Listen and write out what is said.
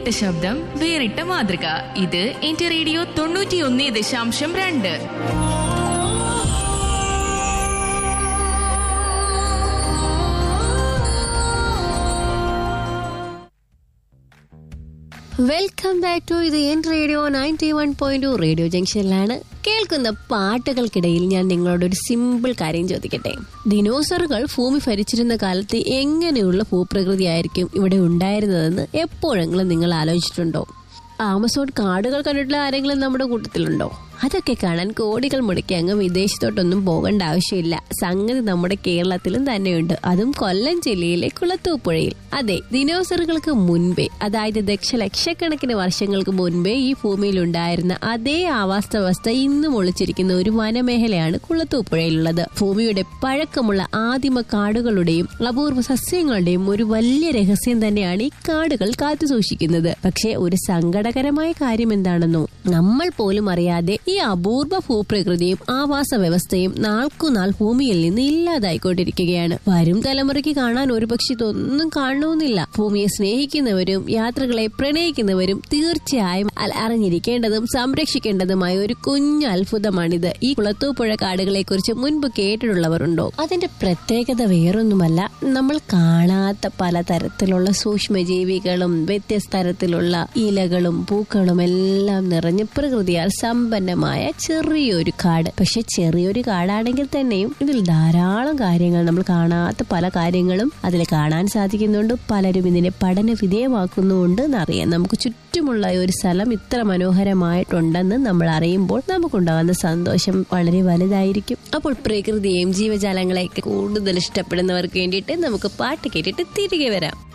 വേറിട്ട ശബ്ദം വേറിട്ട മാതൃക ഇത് എന്റെ റേഡിയോ തൊണ്ണൂറ്റിയൊന്ന് ദശാംശം രണ്ട് വെൽക്കം ബാക്ക് ടു ഇത് എൻ radio ninety one point two radio ജംഗ്ഷനിലാണ് കേൾക്കുന്ന പാട്ടുകൾക്കിടയിൽ ഞാൻ നിങ്ങളോട് ഒരു സിമ്പിൾ കാര്യം ചോദിക്കട്ടെ ദിനോസറുകൾ ഭൂമി ഭരിച്ചിരുന്ന കാലത്ത് എങ്ങനെയുള്ള ഭൂപ്രകൃതിയായിരിക്കും ഇവിടെ ഉണ്ടായിരുന്നതെന്ന് എപ്പോഴെങ്കിലും നിങ്ങൾ ആലോചിച്ചിട്ടുണ്ടോ ആമസോൺ കാടുകൾ കണ്ടിട്ടുള്ള ആരെങ്കിലും നമ്മുടെ കൂട്ടത്തിലുണ്ടോ അതൊക്കെ കാണാൻ കോടികൾ മുടക്കി അങ്ങ് വിദേശത്തോട്ടൊന്നും പോകേണ്ട ആവശ്യമില്ല സംഗതി നമ്മുടെ കേരളത്തിലും തന്നെയുണ്ട് അതും കൊല്ലം ജില്ലയിലെ കുളത്തൂപ്പുഴയിൽ അതെ ദിനോസറുകൾക്ക് മുൻപേ അതായത് ദശലക്ഷക്കണക്കിന് വർഷങ്ങൾക്ക് മുൻപേ ഈ ഭൂമിയിൽ ഉണ്ടായിരുന്ന അതേ ആവാസ വ്യവസ്ഥ ഇന്നും ഒളിച്ചിരിക്കുന്ന ഒരു വനമേഖലയാണ് കുളത്തൂപ്പുഴയിലുള്ളത് ഭൂമിയുടെ പഴക്കമുള്ള ആദിമ കാടുകളുടെയും അപൂർവ സസ്യങ്ങളുടെയും ഒരു വലിയ രഹസ്യം തന്നെയാണ് ഈ കാടുകൾ കാത്തു സൂക്ഷിക്കുന്നത് പക്ഷേ ഒരു സങ്കടകരമായ കാര്യം എന്താണെന്നോ നമ്മൾ പോലും അറിയാതെ ഈ അപൂർവ ഭൂപ്രകൃതിയും ആവാസ വ്യവസ്ഥയും നാൾക്കുനാൾ ഭൂമിയിൽ നിന്ന് ഇല്ലാതായിക്കൊണ്ടിരിക്കുകയാണ് വരും തലമുറയ്ക്ക് കാണാൻ ഒരുപക്ഷെ ഇതൊന്നും കാണണമെന്നില്ല ഭൂമിയെ സ്നേഹിക്കുന്നവരും യാത്രകളെ പ്രണയിക്കുന്നവരും തീർച്ചയായും അ- അറിഞ്ഞിരിക്കേണ്ടതും സംരക്ഷിക്കേണ്ടതുമായ ഒരു കുഞ്ഞു അത്ഭുതമാണിത് ഈ കുളത്തൂപ്പുഴ കാടുകളെ കുറിച്ച് മുൻപ് കേട്ടിട്ടുള്ളവരുണ്ടോ അതിന്റെ പ്രത്യേകത വേറൊന്നുമല്ല നമ്മൾ കാണാത്ത പലതരത്തിലുള്ള സൂക്ഷ്മജീവികളും വ്യത്യസ്ത തരത്തിലുള്ള ഇലകളും പൂക്കളും എല്ലാം നിറഞ്ഞ് പ്രകൃതിയാൽ സമ്പന്നമായ ചെറിയൊരു കാട് പക്ഷെ ചെറിയൊരു കാടാണെങ്കിൽ തന്നെയും ഇതിൽ ധാരാളം കാര്യങ്ങൾ നമ്മൾ കാണാത്ത പല കാര്യങ്ങളും അതിൽ കാണാൻ സാധിക്കുന്നുണ്ട് പലരും ഇതിനെ പഠന വിധേയമാക്കുന്നുണ്ട് എന്നറിയാം നമുക്ക് ചുറ്റുമുള്ള ഒരു സ്ഥലം ഇത്ര മനോഹരമായിട്ടുണ്ടെന്ന് നമ്മൾ അറിയുമ്പോൾ നമുക്കുണ്ടാകുന്ന സന്തോഷം വളരെ വലുതായിരിക്കും അപ്പോൾ പ്രകൃതിയെയും ജീവജാലങ്ങളെയൊക്കെ കൂടുതൽ ഇഷ്ടപ്പെടുന്നവർക്ക് വേണ്ടിയിട്ട് നമുക്ക് പാട്ട് കേട്ടിട്ട് തിരികെ വരാം